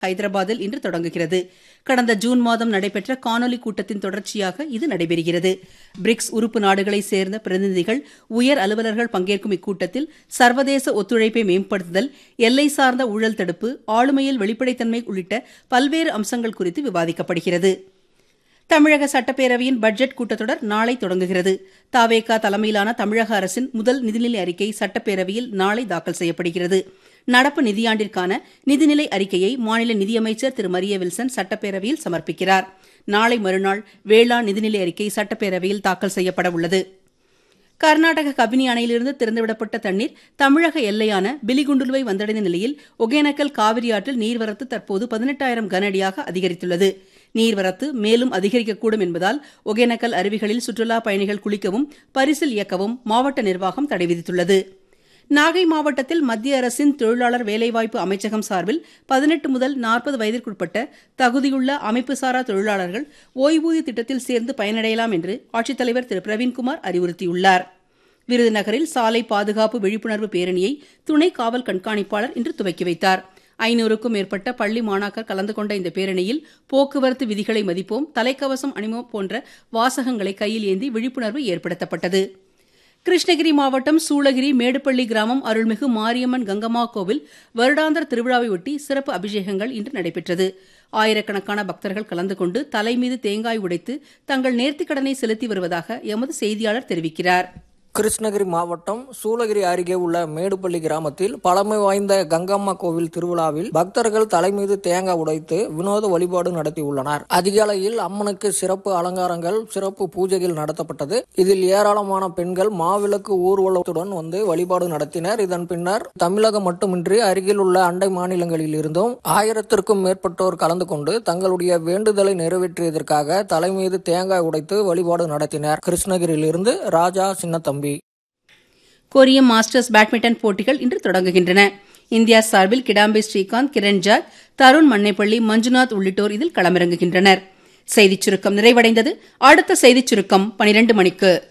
ஹைதராபாத்தில் இன்று தொடங்குகிறது கடந்த ஜூன் மாதம் நடைபெற்ற காணொலி கூட்டத்தின் தொடர்ச்சியாக இது நடைபெறுகிறது பிரிக்ஸ் உறுப்பு நாடுகளைச் சேர்ந்த பிரதிநிதிகள் உயர் அலுவலர்கள் பங்கேற்கும் இக்கூட்டத்தில் சர்வதேச ஒத்துழைப்பை மேம்படுத்துதல் எல்லை சார்ந்த ஊழல் தடுப்பு ஆளுமையில் வெளிப்படைத்தன்மை உள்ளிட்ட பல்வேறு அம்சங்கள் குறித்து விவாதிக்கப்படுகிறது தமிழக சட்டப்பேரவையின் பட்ஜெட் கூட்டத்தொடர் நாளை தொடங்குகிறது தாவேகா தலைமையிலான தமிழக அரசின் முதல் நிதிநிலை அறிக்கை சட்டப்பேரவையில் நாளை தாக்கல் செய்யப்படுகிறது நடப்பு நிதியாண்டிற்கான நிதிநிலை அறிக்கையை மாநில நிதியமைச்சர் திரு மரிய வில்சன் சட்டப்பேரவையில் சமர்ப்பிக்கிறார் நாளை மறுநாள் வேளாண் நிதிநிலை அறிக்கை சட்டப்பேரவையில் தாக்கல் செய்யப்பட உள்ளது கர்நாடக கபினி அணையிலிருந்து திறந்துவிடப்பட்ட தண்ணீர் தமிழக எல்லையான பிலிகுண்டுலுவை வந்தடைந்த நிலையில் ஒகேனக்கல் காவிரி ஆற்றில் நீர்வரத்து தற்போது பதினெட்டாயிரம் கன அடியாக அதிகரித்துள்ளது நீர்வரத்து மேலும் அதிகரிக்கக்கூடும் என்பதால் ஒகேனக்கல் அருவிகளில் சுற்றுலா பயணிகள் குளிக்கவும் பரிசில் இயக்கவும் மாவட்ட நிர்வாகம் தடை விதித்துள்ளது நாகை மாவட்டத்தில் மத்திய அரசின் தொழிலாளர் வேலைவாய்ப்பு அமைச்சகம் சார்பில் பதினெட்டு முதல் நாற்பது வயதிற்குட்பட்ட தகுதியுள்ள அமைப்புசாரா தொழிலாளர்கள் ஓய்வூதிய திட்டத்தில் சேர்ந்து பயனடையலாம் என்று ஆட்சித்தலைவர் திரு பிரவீன்குமார் அறிவுறுத்தியுள்ளார் விருதுநகரில் சாலை பாதுகாப்பு விழிப்புணர்வு பேரணியை துணை காவல் கண்காணிப்பாளர் இன்று துவக்கி வைத்தார் ஐநூறுக்கும் மேற்பட்ட பள்ளி மாணாக்கர் கலந்து கொண்ட இந்த பேரணியில் போக்குவரத்து விதிகளை மதிப்போம் தலைக்கவசம் அணிமோம் போன்ற வாசகங்களை கையில் ஏந்தி விழிப்புணர்வு ஏற்படுத்தப்பட்டது கிருஷ்ணகிரி மாவட்டம் சூளகிரி மேடுப்பள்ளி கிராமம் அருள்மிகு மாரியம்மன் கங்கம்மா கோவில் வருடாந்திர திருவிழாவையொட்டி சிறப்பு அபிஷேகங்கள் இன்று நடைபெற்றது ஆயிரக்கணக்கான பக்தர்கள் கலந்து கொண்டு தலை மீது தேங்காய் உடைத்து தங்கள் நேர்த்திக்கடனை செலுத்தி வருவதாக எமது செய்தியாளர் தெரிவிக்கிறார் கிருஷ்ணகிரி மாவட்டம் சூளகிரி அருகே உள்ள மேடுப்பள்ளி கிராமத்தில் பழமை வாய்ந்த கங்கம்மா கோவில் திருவிழாவில் பக்தர்கள் தலைமீது தேங்காய் உடைத்து வினோத வழிபாடு நடத்தியுள்ளனர் அதிகாலையில் அம்மனுக்கு சிறப்பு அலங்காரங்கள் சிறப்பு பூஜைகள் நடத்தப்பட்டது இதில் ஏராளமான பெண்கள் மாவிளக்கு ஊர்வலத்துடன் வந்து வழிபாடு நடத்தினர் இதன் பின்னர் தமிழகம் மட்டுமின்றி அருகில் உள்ள அண்டை மாநிலங்களில் இருந்தும் ஆயிரத்திற்கும் மேற்பட்டோர் கலந்து கொண்டு தங்களுடைய வேண்டுதலை நிறைவேற்றியதற்காக தலைமீது தேங்காய் உடைத்து வழிபாடு நடத்தினர் கிருஷ்ணகிரியிலிருந்து ராஜா சின்னத்தம்பி கொரிய மாஸ்டர்ஸ் பேட்மிண்டன் போட்டிகள் இன்று தொடங்குகின்றன இந்தியா சார்பில் கிடாம்பி ஸ்ரீகாந்த் கிரண் ஜாக் தருண் மன்னைப்பள்ளி மஞ்சுநாத் உள்ளிட்டோர் இதில் களமிறங்குகின்றனர் செய்திச் சுருக்கம் நிறைவடைந்தது அடுத்த செய்திச் சுருக்கம் பனிரண்டு மணிக்கு